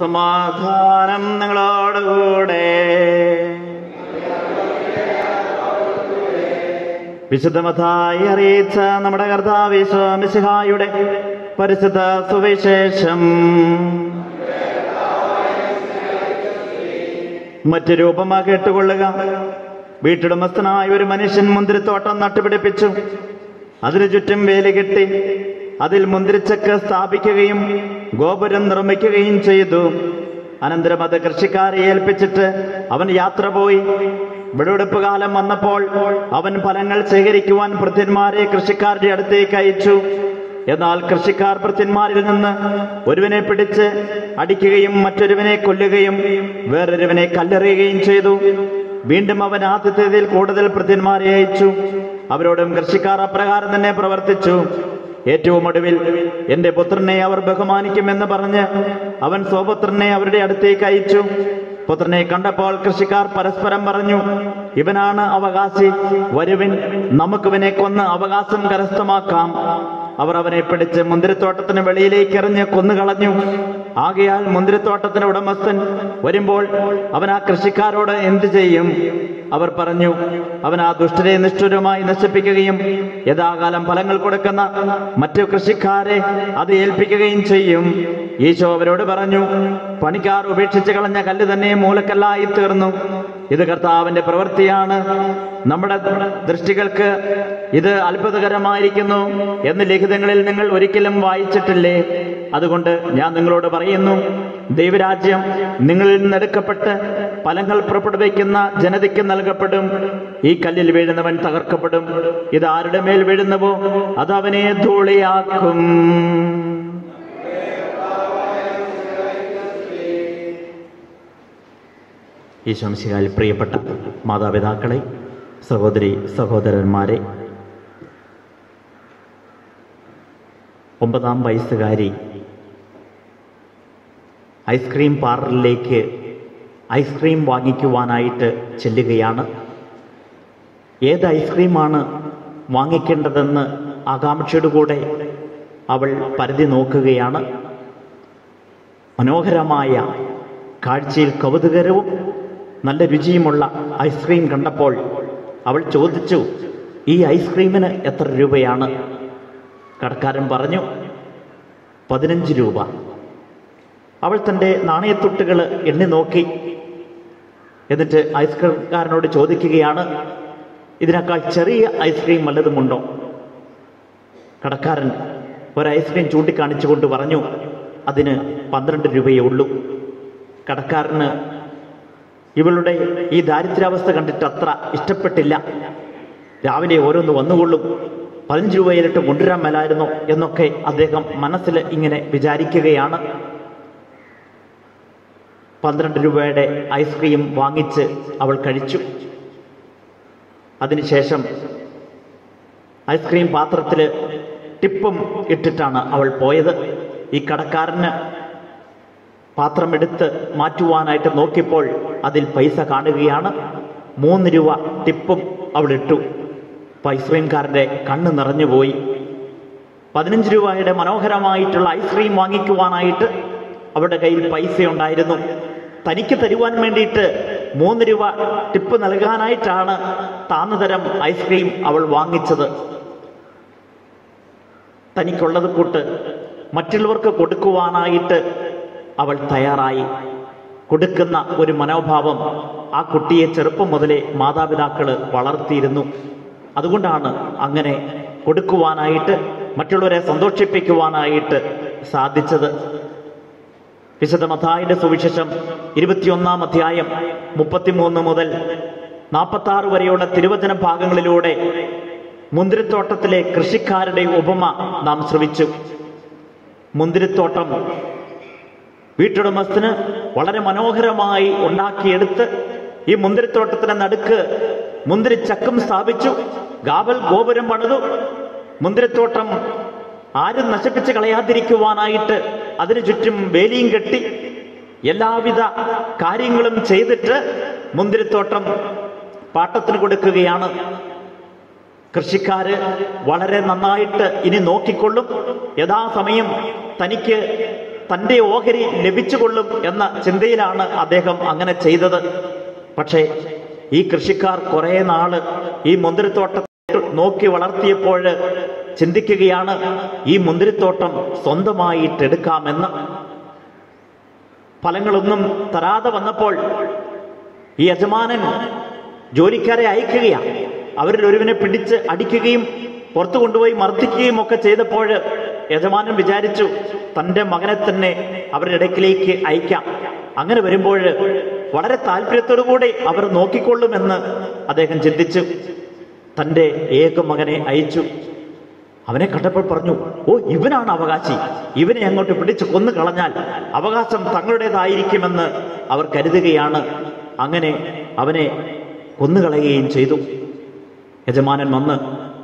സമാധാനം നിങ്ങളോടുകൂടെ വിശുദ്ധമതായി അറിയിച്ച നമ്മുടെ കർത്താവിശ്വമിശിഹായുടെ പരിശുദ്ധ സുവിശേഷം മറ്റു രൂപമാ കേട്ടുകൊള്ളുക വീട്ടുടമസ്ഥനായ ഒരു മനുഷ്യൻ മുന്തിരിത്തോട്ടം നട്ടുപിടിപ്പിച്ചു അതിനു ചുറ്റും വേലി കെട്ടി അതിൽ മുന്തിരിച്ചക്ക് സ്ഥാപിക്കുകയും ഗോപുരം നിർമ്മിക്കുകയും ചെയ്തു അനന്തരം അത് കൃഷിക്കാരെ ഏൽപ്പിച്ചിട്ട് അവൻ യാത്ര പോയി വിളവെടുപ്പ് കാലം വന്നപ്പോൾ അവൻ ഫലങ്ങൾ ശേഖരിക്കുവാൻ ഭൃത്യന്മാരെ കൃഷിക്കാരുടെ അടുത്തേക്ക് അയച്ചു എന്നാൽ കൃഷിക്കാർ ഭൃത്യന്മാരിൽ നിന്ന് ഒരുവനെ പിടിച്ച് അടിക്കുകയും മറ്റൊരുവനെ കൊല്ലുകയും വേറൊരുവനെ കല്ലെറിയുകയും ചെയ്തു വീണ്ടും അവൻ ആദ്യത്തേതിൽ കൂടുതൽ ഭൃത്യന്മാരെ അയച്ചു അവരോടും കൃഷിക്കാർ അപ്രകാരം തന്നെ പ്രവർത്തിച്ചു ഏറ്റവും ഒടുവിൽ എന്റെ പുത്രനെ അവർ ബഹുമാനിക്കുമെന്ന് പറഞ്ഞ് അവൻ സ്വപുത്രനെ അവരുടെ അടുത്തേക്ക് അയച്ചു പുത്രനെ കണ്ടപ്പോൾ കൃഷിക്കാർ പരസ്പരം പറഞ്ഞു ഇവനാണ് അവകാശി വരുവിൻ നമുക്കിവനെ കൊന്ന് അവകാശം കരസ്ഥമാക്കാം അവർ അവനെ പിടിച്ച് മുന്തിരിത്തോട്ടത്തിന് വെളിയിലേക്ക് എറിഞ്ഞ് കൊന്നുകളഞ്ഞു ആകയാൽ മുന്തിരിത്തോട്ടത്തിന് ഉടമസ്ഥൻ വരുമ്പോൾ അവൻ ആ കൃഷിക്കാരോട് എന്തു ചെയ്യും അവർ പറഞ്ഞു അവൻ ആ ദുഷ്ടരെ നിഷ്ഠുരമായി നശിപ്പിക്കുകയും യഥാകാലം ഫലങ്ങൾ കൊടുക്കുന്ന മറ്റു കൃഷിക്കാരെ അത് ഏൽപ്പിക്കുകയും ചെയ്യും ഈശോ അവരോട് പറഞ്ഞു പണിക്കാർ ഉപേക്ഷിച്ച് കളഞ്ഞ കല്ല് തന്നെ മൂലക്കല്ലായി തീർന്നു ഇത് കർത്താവിന്റെ പ്രവൃത്തിയാണ് നമ്മുടെ ദൃഷ്ടികൾക്ക് ഇത് അത്ഭുതകരമായിരിക്കുന്നു എന്ന് ലിഖിതങ്ങളിൽ നിങ്ങൾ ഒരിക്കലും വായിച്ചിട്ടില്ലേ അതുകൊണ്ട് ഞാൻ നിങ്ങളോട് പറയുന്നു ദൈവരാജ്യം നിങ്ങളിൽ നിന്നെടുക്കപ്പെട്ട് ഫലങ്ങൾ പുറപ്പെടുവിക്കുന്ന ജനതയ്ക്ക് നൽകപ്പെടും ഈ കല്ലിൽ വീഴുന്നവൻ തകർക്കപ്പെടും ഇത് ആരുടെ മേൽ വീഴുന്നുവോ അത് അവനെ ധൂളിയാക്കും ഈ ശംശികാൽ പ്രിയപ്പെട്ട മാതാപിതാക്കളെ സഹോദരി സഹോദരന്മാരെ ഒമ്പതാം വയസ്സുകാരി ഐസ്ക്രീം പാർലറിലേക്ക് ഐസ്ക്രീം വാങ്ങിക്കുവാനായിട്ട് ചെല്ലുകയാണ് ഏത് ഐസ്ക്രീമാണ് വാങ്ങിക്കേണ്ടതെന്ന് ആകാംക്ഷയോടുകൂടെ അവൾ പരിധി നോക്കുകയാണ് മനോഹരമായ കാഴ്ചയിൽ കൗതുകരവും നല്ല രുചിയുമുള്ള ഐസ്ക്രീം കണ്ടപ്പോൾ അവൾ ചോദിച്ചു ഈ ഐസ്ക്രീമിന് എത്ര രൂപയാണ് കടക്കാരൻ പറഞ്ഞു പതിനഞ്ച് രൂപ അവൾ തൻ്റെ നാണയത്തുട്ടുകൾ എണ്ണി നോക്കി എന്നിട്ട് ഐസ്ക്രീംകാരനോട് ചോദിക്കുകയാണ് ഇതിനേക്കാൾ ചെറിയ ഐസ്ക്രീം വല്ലതുമുണ്ടോ കടക്കാരൻ ഒരു ഐസ്ക്രീം ചൂണ്ടിക്കാണിച്ചുകൊണ്ട് പറഞ്ഞു അതിന് പന്ത്രണ്ട് രൂപയേ ഉള്ളൂ കടക്കാരന് ഇവളുടെ ഈ ദാരിദ്ര്യാവസ്ഥ കണ്ടിട്ട് അത്ര ഇഷ്ടപ്പെട്ടില്ല രാവിലെ ഓരോന്ന് വന്നുകൊള്ളും പതിനഞ്ച് രൂപയിലിട്ട് കൊണ്ടുവരാൻ മേലായിരുന്നു എന്നൊക്കെ അദ്ദേഹം മനസ്സിൽ ഇങ്ങനെ വിചാരിക്കുകയാണ് പന്ത്രണ്ട് രൂപയുടെ ഐസ്ക്രീം വാങ്ങിച്ച് അവൾ കഴിച്ചു അതിനുശേഷം ഐസ്ക്രീം പാത്രത്തിൽ ടിപ്പും ഇട്ടിട്ടാണ് അവൾ പോയത് ഈ കടക്കാരന് പാത്രമെടുത്ത് മാറ്റുവാനായിട്ട് നോക്കിയപ്പോൾ അതിൽ പൈസ കാണുകയാണ് മൂന്ന് രൂപ ടിപ്പും അവൾ ഇട്ടു അപ്പൊ ഐസ്ക്രീംകാരന്റെ കണ്ണ് നിറഞ്ഞുപോയി പതിനഞ്ച് രൂപയുടെ മനോഹരമായിട്ടുള്ള ഐസ്ക്രീം വാങ്ങിക്കുവാനായിട്ട് അവരുടെ കയ്യിൽ പൈസ ഉണ്ടായിരുന്നു തനിക്ക് തരുവാൻ വേണ്ടിയിട്ട് മൂന്ന് രൂപ ടിപ്പ് നൽകാനായിട്ടാണ് താന്നുതരം ഐസ്ക്രീം അവൾ വാങ്ങിച്ചത് തനിക്കുള്ളത് കൂട്ട് മറ്റുള്ളവർക്ക് കൊടുക്കുവാനായിട്ട് അവൾ തയ്യാറായി കൊടുക്കുന്ന ഒരു മനോഭാവം ആ കുട്ടിയെ ചെറുപ്പം മുതലേ മാതാപിതാക്കൾ വളർത്തിയിരുന്നു അതുകൊണ്ടാണ് അങ്ങനെ കൊടുക്കുവാനായിട്ട് മറ്റുള്ളവരെ സന്തോഷിപ്പിക്കുവാനായിട്ട് സാധിച്ചത് വിശുദ്ധ മഥായിന്റെ സുവിശേഷം ഇരുപത്തിയൊന്നാം അധ്യായം മുപ്പത്തിമൂന്ന് മുതൽ നാൽപ്പത്തി ആറ് വരെയുള്ള തിരുവചന ഭാഗങ്ങളിലൂടെ മുന്തിരിത്തോട്ടത്തിലെ കൃഷിക്കാരുടെ ഉപമ നാം ശ്രവിച്ചു മുന്തിരിത്തോട്ടം വീട്ടുടമസ്ഥന് വളരെ മനോഹരമായി ഉണ്ടാക്കിയെടുത്ത് ഈ മുന്തിരിത്തോട്ടത്തിന്റെ നടുക്ക് മുന്തിരിച്ചക്കം സ്ഥാപിച്ചു ഗാവൽ ഗോപുരം പണിതു മുന്തിരിത്തോട്ടം ആരും നശിപ്പിച്ച് കളയാതിരിക്കുവാനായിട്ട് അതിനു ചുറ്റും വേലിയും കെട്ടി എല്ലാവിധ കാര്യങ്ങളും ചെയ്തിട്ട് മുന്തിരിത്തോട്ടം പാട്ടത്തിന് കൊടുക്കുകയാണ് കൃഷിക്കാര് വളരെ നന്നായിട്ട് ഇനി നോക്കിക്കൊള്ളും യഥാസമയം തനിക്ക് തന്റെ ഓഹരി ലഭിച്ചുകൊള്ളും എന്ന ചിന്തയിലാണ് അദ്ദേഹം അങ്ങനെ ചെയ്തത് പക്ഷേ ഈ കൃഷിക്കാർ കുറെ നാള് ഈ മുന്തിരിത്തോട്ടം നോക്കി വളർത്തിയപ്പോൾ ചിന്തിക്കുകയാണ് ഈ മുന്തിരിത്തോട്ടം സ്വന്തമായിട്ട് എടുക്കാമെന്ന് ഫലങ്ങളൊന്നും തരാതെ വന്നപ്പോൾ ഈ യജമാനൻ ജോലിക്കാരെ അയക്കുകയാണ് അവരിൽ ഒരുവിനെ പിടിച്ച് അടിക്കുകയും പുറത്തു കൊണ്ടുപോയി മർദ്ദിക്കുകയും ഒക്കെ ചെയ്തപ്പോൾ യജമാനൻ വിചാരിച്ചു തന്റെ മകനെ തന്നെ അവരുടെ ഇടയ്ക്കിലേക്ക് അയക്കാം അങ്ങനെ വരുമ്പോൾ വളരെ താല്പര്യത്തോടുകൂടി അവർ നോക്കിക്കൊള്ളുമെന്ന് അദ്ദേഹം ചിന്തിച്ചു തന്റെ ഏക മകനെ അയച്ചു അവനെ കണ്ടപ്പോൾ പറഞ്ഞു ഓ ഇവനാണ് അവകാശി ഇവനെ അങ്ങോട്ട് പിടിച്ചു കൊന്നു കളഞ്ഞാൽ അവകാശം തങ്ങളുടേതായിരിക്കുമെന്ന് അവർ കരുതുകയാണ് അങ്ങനെ അവനെ കൊന്നുകളയുകയും ചെയ്തു യജമാനൻ വന്ന്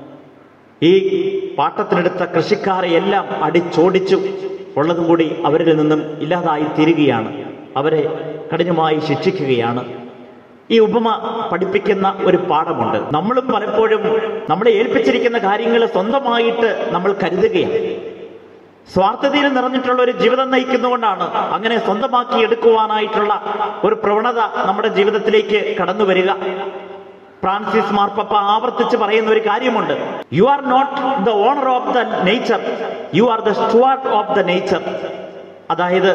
ഈ പാട്ടത്തിനെടുത്ത കൃഷിക്കാരെ എല്ലാം അടിച്ചോടിച്ചു ഉള്ളതും കൂടി അവരിൽ നിന്നും ഇല്ലാതായി തീരുകയാണ് അവരെ കഠിനമായി ശിക്ഷിക്കുകയാണ് ഈ ഉപമ പഠിപ്പിക്കുന്ന ഒരു പാഠമുണ്ട് നമ്മളും പലപ്പോഴും നമ്മളെ ഏൽപ്പിച്ചിരിക്കുന്ന കാര്യങ്ങൾ സ്വന്തമായിട്ട് നമ്മൾ കരുതുകയാണ് സ്വാർത്ഥതയിൽ നിറഞ്ഞിട്ടുള്ള ഒരു ജീവിതം നയിക്കുന്നതുകൊണ്ടാണ് അങ്ങനെ സ്വന്തമാക്കി എടുക്കുവാനായിട്ടുള്ള ഒരു പ്രവണത നമ്മുടെ ജീവിതത്തിലേക്ക് കടന്നു വരിക ഫ്രാൻസിസ് മാർപ്പപ്പ ആവർത്തിച്ച് പറയുന്ന ഒരു കാര്യമുണ്ട് you are not the owner of the nature you are the steward of the nature അതായത്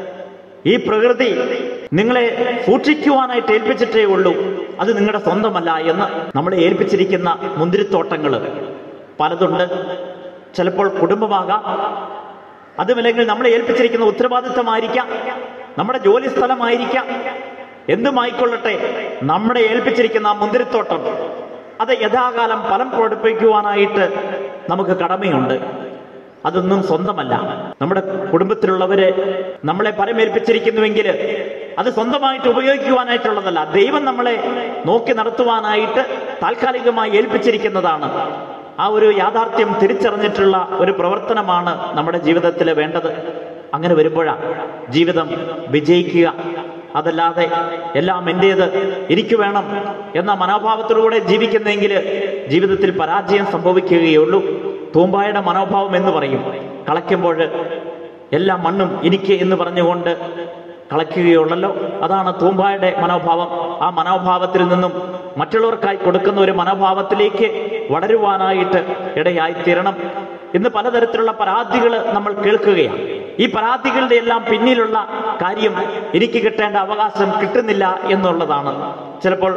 ഈ പ്രകൃതി നിങ്ങളെ സൂക്ഷിക്കുവാനായിട്ട് ഏൽപ്പിച്ചിട്ടേ ഉള്ളൂ അത് നിങ്ങളുടെ സ്വന്തമല്ല എന്ന് നമ്മളെ ഏൽപ്പിച്ചിരിക്കുന്ന മുന്തിരിത്തോട്ടങ്ങൾ പലതുണ്ട് ചിലപ്പോൾ കുടുംബമാകാം അതുമല്ലെങ്കിൽ നമ്മളെ ഏൽപ്പിച്ചിരിക്കുന്ന ഉത്തരവാദിത്തമായിരിക്കാം നമ്മുടെ ജോലി സ്ഥലമായിരിക്കാം എന്തുമായിക്കൊള്ളട്ടെ നമ്മളെ ഏൽപ്പിച്ചിരിക്കുന്ന ആ മുന്തിരിത്തോട്ടം അത് യഥാകാലം ഫലം കൊടുപ്പിക്കുവാനായിട്ട് നമുക്ക് കടമയുണ്ട് അതൊന്നും സ്വന്തമല്ല നമ്മുടെ കുടുംബത്തിലുള്ളവര് നമ്മളെ പരമേൽപ്പിച്ചിരിക്കുന്നുവെങ്കിൽ അത് സ്വന്തമായിട്ട് ഉപയോഗിക്കുവാനായിട്ടുള്ളതല്ല ദൈവം നമ്മളെ നോക്കി നടത്തുവാനായിട്ട് താൽക്കാലികമായി ഏൽപ്പിച്ചിരിക്കുന്നതാണ് ആ ഒരു യാഥാർത്ഥ്യം തിരിച്ചറിഞ്ഞിട്ടുള്ള ഒരു പ്രവർത്തനമാണ് നമ്മുടെ ജീവിതത്തിൽ വേണ്ടത് അങ്ങനെ വരുമ്പോഴാണ് ജീവിതം വിജയിക്കുക അതല്ലാതെ എല്ലാം എൻ്റേത് എനിക്ക് വേണം എന്ന മനോഭാവത്തിലൂടെ ജീവിക്കുന്നെങ്കിൽ ജീവിതത്തിൽ പരാജയം സംഭവിക്കുകയുള്ളൂ തൂമ്പായുടെ മനോഭാവം എന്ന് പറയും കളയ്ക്കുമ്പോൾ എല്ലാ മണ്ണും എനിക്ക് എന്ന് പറഞ്ഞുകൊണ്ട് കളയ്ക്കുകയുള്ളല്ലോ അതാണ് തൂമ്പായുടെ മനോഭാവം ആ മനോഭാവത്തിൽ നിന്നും മറ്റുള്ളവർക്കായി കൊടുക്കുന്ന ഒരു മനോഭാവത്തിലേക്ക് വളരുവാനായിട്ട് ഇടയായി തീരണം ഇന്ന് പലതരത്തിലുള്ള പരാതികൾ നമ്മൾ കേൾക്കുകയാണ് ഈ പരാതികളുടെ എല്ലാം പിന്നിലുള്ള കാര്യം എനിക്ക് കിട്ടേണ്ട അവകാശം കിട്ടുന്നില്ല എന്നുള്ളതാണ് ചിലപ്പോൾ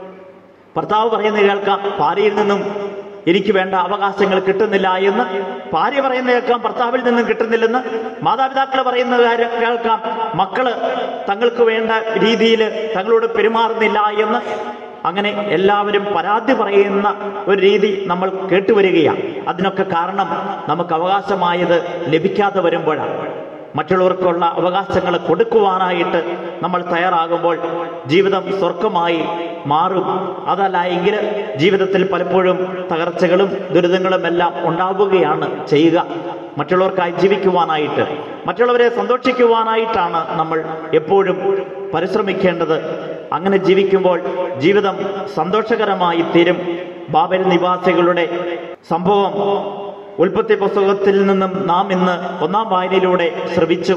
ഭർത്താവ് പറയുന്നത് കേൾക്കാം ഭാര്യയിൽ നിന്നും എനിക്ക് വേണ്ട അവകാശങ്ങൾ കിട്ടുന്നില്ല എന്ന് ഭാര്യ പറയുന്നത് കേൾക്കാം ഭർത്താവിൽ നിന്നും കിട്ടുന്നില്ലെന്ന് മാതാപിതാക്കൾ പറയുന്ന കാര്യം കേൾക്കാം മക്കള് തങ്ങൾക്ക് വേണ്ട രീതിയിൽ തങ്ങളോട് പെരുമാറുന്നില്ല എന്ന് അങ്ങനെ എല്ലാവരും പരാതി പറയുന്ന ഒരു രീതി നമ്മൾ കേട്ടുവരികയാണ് അതിനൊക്കെ കാരണം നമുക്ക് അവകാശമായത് ലഭിക്കാതെ വരുമ്പോഴാണ് മറ്റുള്ളവർക്കുള്ള അവകാശങ്ങൾ കൊടുക്കുവാനായിട്ട് നമ്മൾ തയ്യാറാകുമ്പോൾ ജീവിതം സ്വർഗമായി മാറും അതല്ല എങ്കിൽ ജീവിതത്തിൽ പലപ്പോഴും തകർച്ചകളും ദുരിതങ്ങളും എല്ലാം ഉണ്ടാവുകയാണ് ചെയ്യുക മറ്റുള്ളവർക്കായി ജീവിക്കുവാനായിട്ട് മറ്റുള്ളവരെ സന്തോഷിക്കുവാനായിട്ടാണ് നമ്മൾ എപ്പോഴും പരിശ്രമിക്കേണ്ടത് അങ്ങനെ ജീവിക്കുമ്പോൾ ജീവിതം സന്തോഷകരമായി തീരും ബാബൽ നിവാസികളുടെ സംഭവം ഉൽപ്പത്തി പുസ്തകത്തിൽ നിന്നും നാം ഇന്ന് ഒന്നാം വായനയിലൂടെ ശ്രവിച്ചു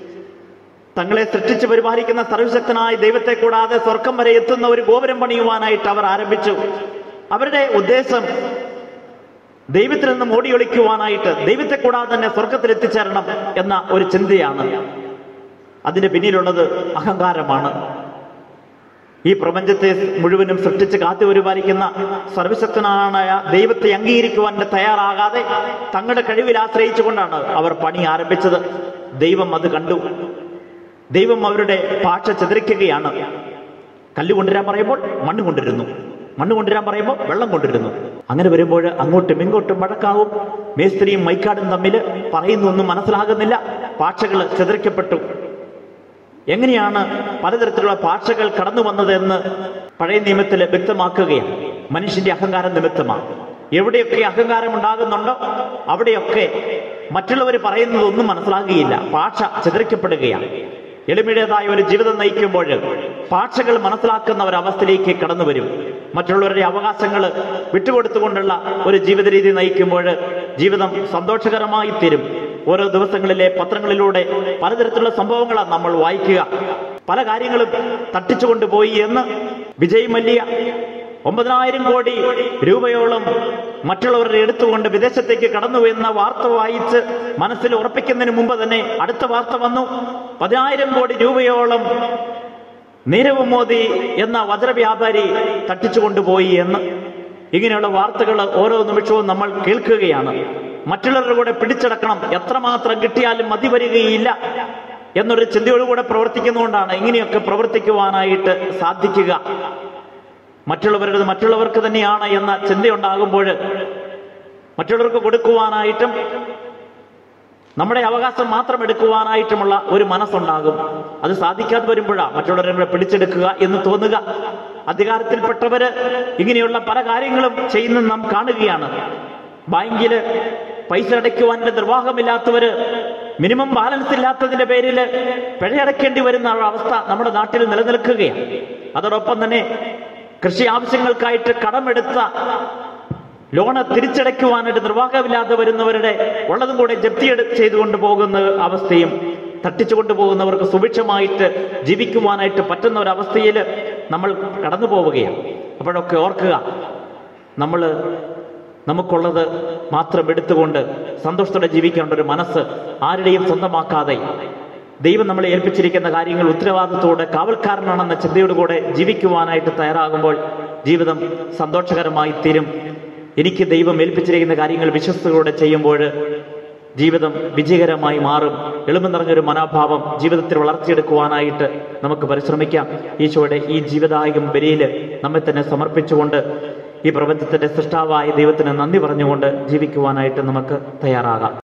തങ്ങളെ സൃഷ്ടിച്ച് പരിപാലിക്കുന്ന സർവശക്തനായ ദൈവത്തെ കൂടാതെ സ്വർഗം വരെ എത്തുന്ന ഒരു ഗോപുരം പണിയുവാനായിട്ട് അവർ ആരംഭിച്ചു അവരുടെ ഉദ്ദേശം ദൈവത്തിൽ നിന്നും ഓടിയൊളിക്കുവാനായിട്ട് ദൈവത്തെ കൂടാതെ തന്നെ സ്വർഗത്തിൽ എത്തിച്ചേരണം എന്ന ഒരു ചിന്തയാണ് അതിന്റെ പിന്നിലുള്ളത് അഹങ്കാരമാണ് ഈ പ്രപഞ്ചത്തെ മുഴുവനും സൃഷ്ടിച്ച് കാത്തു പരിപാലിക്കുന്ന സർവശക്തനായ ദൈവത്തെ അംഗീകരിക്കുവാൻ തയ്യാറാകാതെ തങ്ങളുടെ കഴിവിൽ ആശ്രയിച്ചുകൊണ്ടാണ് അവർ പണി ആരംഭിച്ചത് ദൈവം അത് കണ്ടു ദൈവം അവരുടെ ഭാഷ ചിതറിക്കുകയാണ് കല്ല് കൊണ്ടുവരാൻ പറയുമ്പോൾ മണ്ണ് കൊണ്ടിരുന്നു മണ്ണ് കൊണ്ടുവരാൻ പറയുമ്പോൾ വെള്ളം കൊണ്ടിരുന്നു അങ്ങനെ വരുമ്പോൾ അങ്ങോട്ടും ഇങ്ങോട്ടും വഴക്കാവും മേസ്ത്രിയും മൈക്കാടും തമ്മിൽ പറയുന്നൊന്നും മനസ്സിലാകുന്നില്ല ഭാഷകൾ ചിതറിക്കപ്പെട്ടു എങ്ങനെയാണ് പലതരത്തിലുള്ള ഭാഷകൾ കടന്നു വന്നതെന്ന് പഴയ നിയമത്തിൽ വ്യക്തമാക്കുകയാണ് മനുഷ്യന്റെ അഹങ്കാരം നിമിത്തമാണ് എവിടെയൊക്കെ അഹങ്കാരം ഉണ്ടാകുന്നുണ്ടോ അവിടെയൊക്കെ മറ്റുള്ളവർ പറയുന്നതൊന്നും മനസ്സിലാകുകയില്ല ഭാഷ ചിതറിക്കപ്പെടുകയാണ് എളിമയുടേതായ ഒരു ജീവിതം നയിക്കുമ്പോൾ ഭാഷകൾ മനസ്സിലാക്കുന്ന ഒരവസ്ഥയിലേക്ക് കടന്നു വരും മറ്റുള്ളവരുടെ അവകാശങ്ങൾ വിട്ടുകൊടുത്തുകൊണ്ടുള്ള ഒരു ജീവിത രീതി നയിക്കുമ്പോൾ ജീവിതം സന്തോഷകരമായി തീരും ഓരോ ദിവസങ്ങളിലെ പത്രങ്ങളിലൂടെ പലതരത്തിലുള്ള സംഭവങ്ങളാണ് നമ്മൾ വായിക്കുക പല കാര്യങ്ങളും തട്ടിച്ചുകൊണ്ടുപോയി എന്ന് വിജയ് മല്യ ഒമ്പതിനായിരം കോടി രൂപയോളം മറ്റുള്ളവരുടെ എടുത്തുകൊണ്ട് വിദേശത്തേക്ക് കടന്നു എന്ന വാർത്ത വായിച്ച് മനസ്സിൽ ഉറപ്പിക്കുന്നതിന് മുമ്പ് തന്നെ അടുത്ത വാർത്ത വന്നു പതിനായിരം കോടി രൂപയോളം നീരവ് മോദി എന്ന വജ്രവ്യാപാരി തട്ടിച്ചുകൊണ്ടുപോയി എന്ന് ഇങ്ങനെയുള്ള വാർത്തകൾ ഓരോ നിമിഷവും നമ്മൾ കേൾക്കുകയാണ് മറ്റുള്ളവരുടെ കൂടെ പിടിച്ചടക്കണം എത്രമാത്രം കിട്ടിയാലും മതി വരികയില്ല എന്നൊരു ചിന്തയോടുകൂടെ പ്രവർത്തിക്കുന്നതുകൊണ്ടാണ് ഇങ്ങനെയൊക്കെ പ്രവർത്തിക്കുവാനായിട്ട് സാധിക്കുക മറ്റുള്ളവരുടേത് മറ്റുള്ളവർക്ക് തന്നെയാണ് എന്ന ചിന്തയുണ്ടാകുമ്പോൾ മറ്റുള്ളവർക്ക് കൊടുക്കുവാനായിട്ടും നമ്മുടെ അവകാശം മാത്രം എടുക്കുവാനായിട്ടുമുള്ള ഒരു മനസ്സുണ്ടാകും അത് സാധിക്കാതെ വരുമ്പോഴാണ് മറ്റുള്ളവരെ കൂടെ പിടിച്ചെടുക്കുക എന്ന് തോന്നുക അധികാരത്തിൽപ്പെട്ടവര് ഇങ്ങനെയുള്ള പല കാര്യങ്ങളും ചെയ്യുന്നത് നാം കാണുകയാണ് ബാങ്കില് പൈസ അടയ്ക്കുവാനുള്ള നിർവാഹമില്ലാത്തവര് മിനിമം ബാലൻസ് ഇല്ലാത്തതിന്റെ പേരിൽ പിഴയടയ്ക്കേണ്ടി വരുന്ന ഒരു അവസ്ഥ നമ്മുടെ നാട്ടിൽ നിലനിൽക്കുകയാണ് അതോടൊപ്പം തന്നെ കൃഷി ആവശ്യങ്ങൾക്കായിട്ട് കടമെടുത്ത ലോണ് തിരിച്ചടയ്ക്കുവാനായിട്ട് നിർവാഹമില്ലാതെ വരുന്നവരുടെ ഉള്ളതും കൂടെ ജപ്തി എടു- ചെയ്തുകൊണ്ട് പോകുന്ന അവസ്ഥയും തട്ടിച്ചു കൊണ്ടുപോകുന്നവർക്ക് സുഭിക്ഷമായിട്ട് ജീവിക്കുവാനായിട്ട് പറ്റുന്ന ഒരവസ്ഥയിൽ നമ്മൾ കടന്നു പോവുകയാണ് അപ്പോഴൊക്കെ ഓർക്കുക നമ്മൾ നമുക്കുള്ളത് മാത്രം എടുത്തുകൊണ്ട് സന്തോഷത്തോടെ ജീവിക്കേണ്ട ഒരു മനസ്സ് ആരുടെയും സ്വന്തമാക്കാതെ ദൈവം നമ്മളെ ഏൽപ്പിച്ചിരിക്കുന്ന കാര്യങ്ങൾ ഉത്തരവാദിത്തോടെ കാവൽക്കാരനാണെന്ന ചിന്തയോടുകൂടെ ജീവിക്കുവാനായിട്ട് തയ്യാറാകുമ്പോൾ ജീവിതം സന്തോഷകരമായി തീരും എനിക്ക് ദൈവം ഏൽപ്പിച്ചിരിക്കുന്ന കാര്യങ്ങൾ വിശ്വസ്തയോടെ ചെയ്യുമ്പോൾ ജീവിതം വിജയകരമായി മാറും എളിമ നിറഞ്ഞൊരു മനോഭാവം ജീവിതത്തിൽ വളർത്തിയെടുക്കുവാനായിട്ട് നമുക്ക് പരിശ്രമിക്കാം ഈശോയുടെ ഈ ജീവിതായകം ബലിയിൽ നമ്മെ തന്നെ സമർപ്പിച്ചുകൊണ്ട് ഈ പ്രപഞ്ചത്തിന്റെ സൃഷ്ടാവായ ദൈവത്തിന് നന്ദി പറഞ്ഞുകൊണ്ട് ജീവിക്കുവാനായിട്ട് നമുക്ക് തയ്യാറാകാം